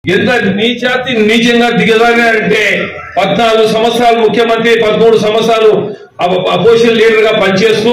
ఎంత నీచాతి నీచంగా దిగజారంటే పద్నాలుగు సంవత్సరాలు ముఖ్యమంత్రి పదమూడు సంవత్సరాలు అపోజిషన్ లీడర్ గా పనిచేస్తూ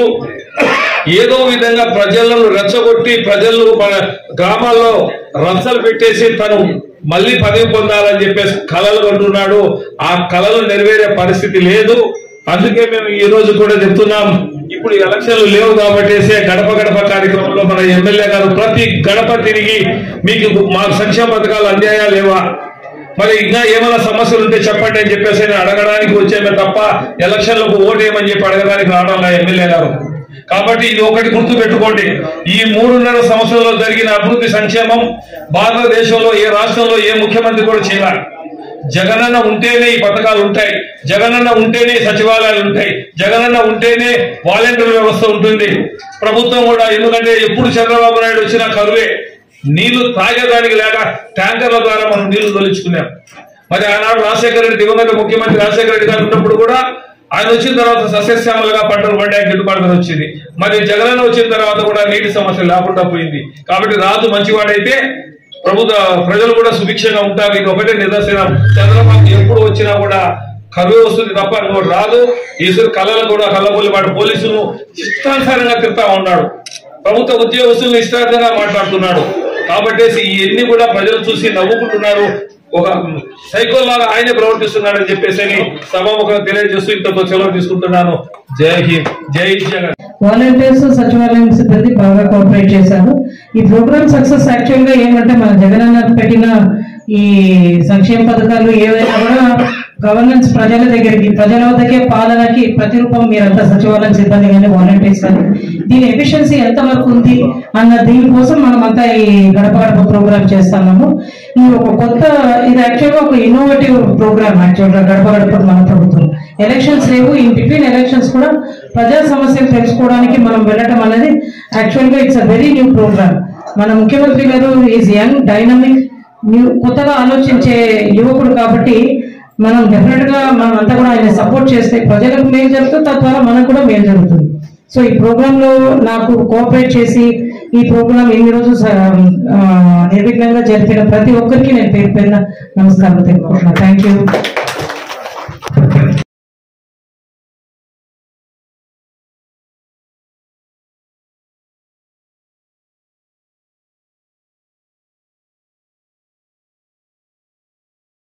ఏదో విధంగా ప్రజలను రెచ్చగొట్టి ప్రజలు మన గ్రామాల్లో రచ్చలు పెట్టేసి తను మళ్ళీ పదవి పొందాలని చెప్పేసి కలలు కంటున్నాడు ఆ కలలు నెరవేరే పరిస్థితి లేదు అందుకే మేము ఈ రోజు కూడా చెప్తున్నాం ఇప్పుడు ఎలక్షన్లు లేవు కాబట్టి గడప గడప కార్యక్రమంలో మన ఎమ్మెల్యే గారు ప్రతి గడప తిరిగి మీకు మా సంక్షేమ పథకాలు అందాయా లేవా మరి ఇంకా ఏమైనా సమస్యలు ఉంటే చెప్పండి అని చెప్పేసి నేను అడగడానికి వచ్చామే తప్ప ఎలక్షన్లకు ఓటేయమని చెప్పి అడగడానికి రావడం నా ఎమ్మెల్యే గారు కాబట్టి ఇది ఒకటి గుర్తు పెట్టుకోండి ఈ మూడున్నర సంవత్సరంలో జరిగిన అభివృద్ధి సంక్షేమం భారతదేశంలో ఏ రాష్ట్రంలో ఏ ముఖ్యమంత్రి కూడా చేయాలి జగనన్న ఉంటేనే ఈ పథకాలు ఉంటాయి జగనన్న ఉంటేనే ఈ సచివాలయాలు ఉంటాయి జగనన్న ఉంటేనే వాలంటీర్ వ్యవస్థ ఉంటుంది ప్రభుత్వం కూడా ఎందుకంటే ఎప్పుడు చంద్రబాబు నాయుడు వచ్చినా కరువే నీళ్లు తాగేదానికి లేక ట్యాంకర్ల ద్వారా మనం నీళ్లు తొలుచుకున్నాం మరి ఆనాడు రాజశేఖర రెడ్డి దివంగత ముఖ్యమంత్రి రాజశేఖర రెడ్డి గారు ఉన్నప్పుడు కూడా ఆయన వచ్చిన తర్వాత సస్యశ్యామలుగా పంటలు పండాయి గిట్టుబాటు ధర వచ్చింది మరి జగనన్న వచ్చిన తర్వాత కూడా నీటి సమస్య లేకుండా పోయింది కాబట్టి రాజు మంచివాడైతే ప్రభుత్వ ప్రజలు కూడా సుభిక్షంగా ఉంటారు ఇది ఒకటే నిదర్శనం చంద్రబాబు ఎప్పుడు వచ్చినా కూడా కరువు వస్తుంది తప్ప ఇంకోటి రాదు ఈశ్వరు కళలు కూడా కళ్ళబొల్లి వాడు పోలీసులు ఇష్టానుసారంగా తిరుగుతా ఉన్నాడు ప్రభుత్వ ఉద్యోగస్తులను ఇష్టార్థంగా మాట్లాడుతున్నాడు కాబట్టి ఇవన్నీ కూడా ప్రజలు చూసి నవ్వుకుంటున్నారు ఒక సైకో లాగా ఆయనే ప్రవర్తిస్తున్నాడని చెప్పేసి అని సభాముఖంగా తెలియజేస్తూ ఇంతతో సెలవు తీసుకుంటున్నాను జై హింద్ జై జగన్ వాలంటీర్స్ సచివాలయం సిబ్బంది బాగా కోఆపరేట్ చేశారు ఈ ప్రోగ్రామ్ సక్సెస్ యాక్చువల్ గా ఏమంటే మన జగనన్న పెట్టిన ఈ సంక్షేమ పథకాలు ఏవైనా కూడా గవర్నెన్స్ ప్రజల దగ్గరికి ప్రజల వద్దకే పాలనకి ప్రతిరూపం మీరంతా సచివాలయం సిబ్బంది కానీ వాలంటీర్స్ కానీ దీని ఎఫిషియన్సీ ఎంత వరకు ఉంది అన్న దీనికోసం మనం అంతా ఈ గడప గడప ప్రోగ్రామ్ చేస్తున్నాము ఈ ఒక కొత్త ఇది యాక్చువల్గా ఒక ఇన్నోవేటివ్ ప్రోగ్రామ్ యాక్చువల్గా గడప గడప మన ప్రభుత్వం ఎలక్షన్స్ లేవు ఇన్ బిట్వీన్ ఎలక్షన్స్ కూడా ప్రజా సమస్యలు తెలుసుకోవడానికి మనం వెళ్ళటం అనేది యాక్చువల్గా it's a very new programme మన ముఖ్యమంత్రి గారు ఈజ్ యంగ్ డైనమిక్ న్యూ కొత్తగా ఆలోచించే యువకుడు కాబట్టి మనం డెఫినెట్ గా మనం అంతా కూడా ఆయన సపోర్ట్ చేస్తే ప్రజలకు మేలు జరుగుతుంది తద్వారా మనకు కూడా మేలు జరుగుతుంది సో ఈ ప్రోగ్రామ్ లో నాకు కోఆపరేట్ చేసి ఈ ప్రోగ్రామ్ ఎన్ని రోజులు స- ఆ, నిర్విఘ్నంగా జరిపిన ప్రతి ఒక్కరికి నేను పేరు పేరున నమస్కారం తెలుపుకుంటున్నాను థ్యాంక్ యూ